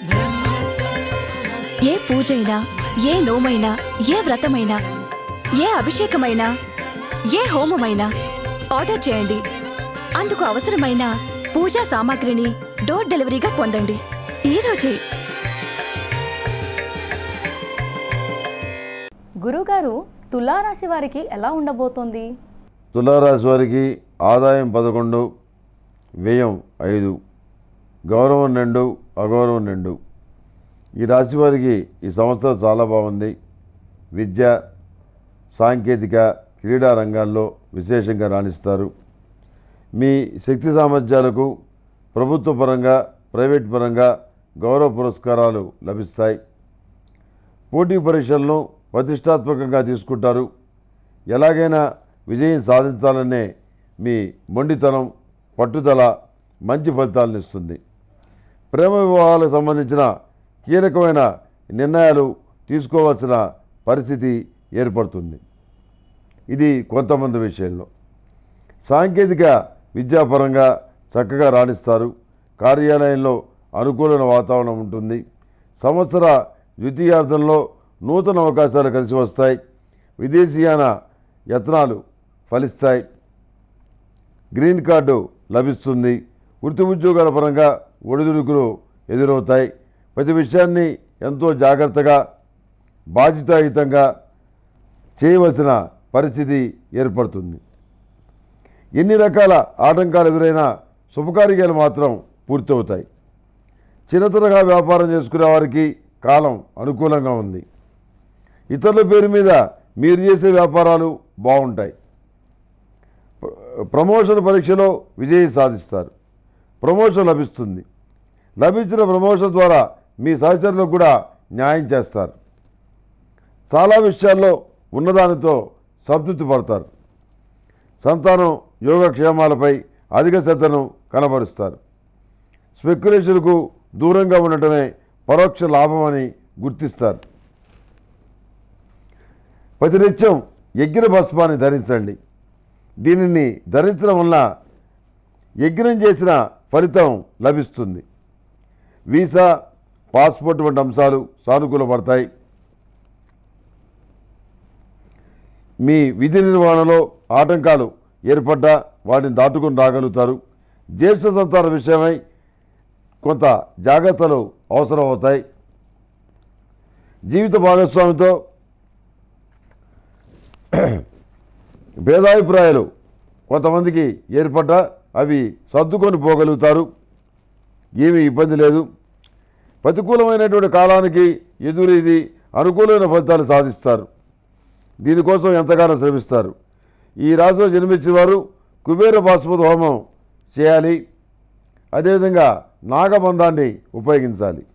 ఏ పూజైనా ఏ నోమైనా ఏ వ్రతమైనా ఏ అభిషేకమైనా ఏ హోమమైనా ఆర్డర్ చేయండి అందుకు అవసరమైన పూజా సామాగ్రిని డోర్ డెలివరీగా పొందండి ఈ రోజే గురుగారు తులారాశి వారికి ఎలా ఉండబోతోంది తులారాశి వారికి ఆదాయం పదకొండు వ్యయం ఐదు గౌరవం రెండు అగౌరవం రెండు ఈ రాశి వారికి ఈ సంవత్సరం చాలా బాగుంది విద్య సాంకేతిక క్రీడా రంగాల్లో విశేషంగా రాణిస్తారు మీ శక్తి సామర్థ్యాలకు ప్రభుత్వ పరంగా ప్రైవేట్ పరంగా గౌరవ పురస్కారాలు లభిస్తాయి పోటీ పరీక్షలను ప్రతిష్టాత్మకంగా తీసుకుంటారు ఎలాగైనా విజయం సాధించాలనే మీ మొండితనం పట్టుదల మంచి ఫలితాలను ఇస్తుంది ప్రేమ వివాహాలకు సంబంధించిన కీలకమైన నిర్ణయాలు తీసుకోవాల్సిన పరిస్థితి ఏర్పడుతుంది ఇది కొంతమంది విషయంలో సాంకేతిక విద్యాపరంగా చక్కగా రాణిస్తారు కార్యాలయంలో అనుకూలమైన వాతావరణం ఉంటుంది సంవత్సర ద్వితీయార్థంలో నూతన అవకాశాలు కలిసి వస్తాయి విదేశీయాన యత్నాలు ఫలిస్తాయి గ్రీన్ కార్డు లభిస్తుంది వృత్తి ఉద్యోగాల పరంగా ఒడిదుడుకులు ఎదురవుతాయి ప్రతి విషయాన్ని ఎంతో జాగ్రత్తగా బాధ్యతాయుతంగా చేయవలసిన పరిస్థితి ఏర్పడుతుంది ఎన్ని రకాల ఆటంకాలు ఎదురైనా శుభకార్యాలు మాత్రం పూర్తవుతాయి చిన్న తరహా వ్యాపారం చేసుకునే వారికి కాలం అనుకూలంగా ఉంది ఇతరుల పేరు మీద మీరు చేసే వ్యాపారాలు బాగుంటాయి ప్ర- ప్రమోషన్ పరీక్షలో విజయం సాధిస్తారు ప్రమోషన్ లభిస్తుంది లభించిన ప్రమోషన్ ద్వారా మీ సహచరులకు కూడా న్యాయం చేస్తారు చాలా విషయాల్లో ఉన్నదానితో సంతృప్తి పడతారు సంతానం యోగక్షేమాలపై అధిక శ్రద్ధను కనబరుస్తారు స్పెక్యులేషన్కు దూరంగా ఉండటమే పరోక్ష లాభం అని గుర్తిస్తారు ప్రతినిత్యం యజ్ఞ భస్మాన్ని ధరించండి దీనిని ధరించడం వల్ల యజ్ఞం చేసిన ఫలితం లభిస్తుంది వీసా పాస్పోర్ట్ వంటి అంశాలు సానుకూలపడతాయి మీ విధి నిర్వహణలో ఆటంకాలు ఏర్పడ్డా వాటిని దాటుకుని రాగలుగుతారు జ్యేష్ఠ సంతాన విషయమై కొంత జాగ్రత్తలు అవసరమవుతాయి జీవిత భాగస్వామితో భేదాభిప్రాయాలు కొంతమందికి ఏర్పడ్డా అవి సర్దుకొని పోగలుగుతారు ఏమీ ఇబ్బంది లేదు ప్రతికూలమైనటువంటి కాలానికి ఎదురీది అనుకూలమైన ఫలితాలు సాధిస్తారు దీనికోసం ఎంతగానో శ్రమిస్తారు ఈ రాశిలో జన్మించిన వారు కుబేర బాస్పతి హోమం చేయాలి అదేవిధంగా నాగబంధాన్ని ఉపయోగించాలి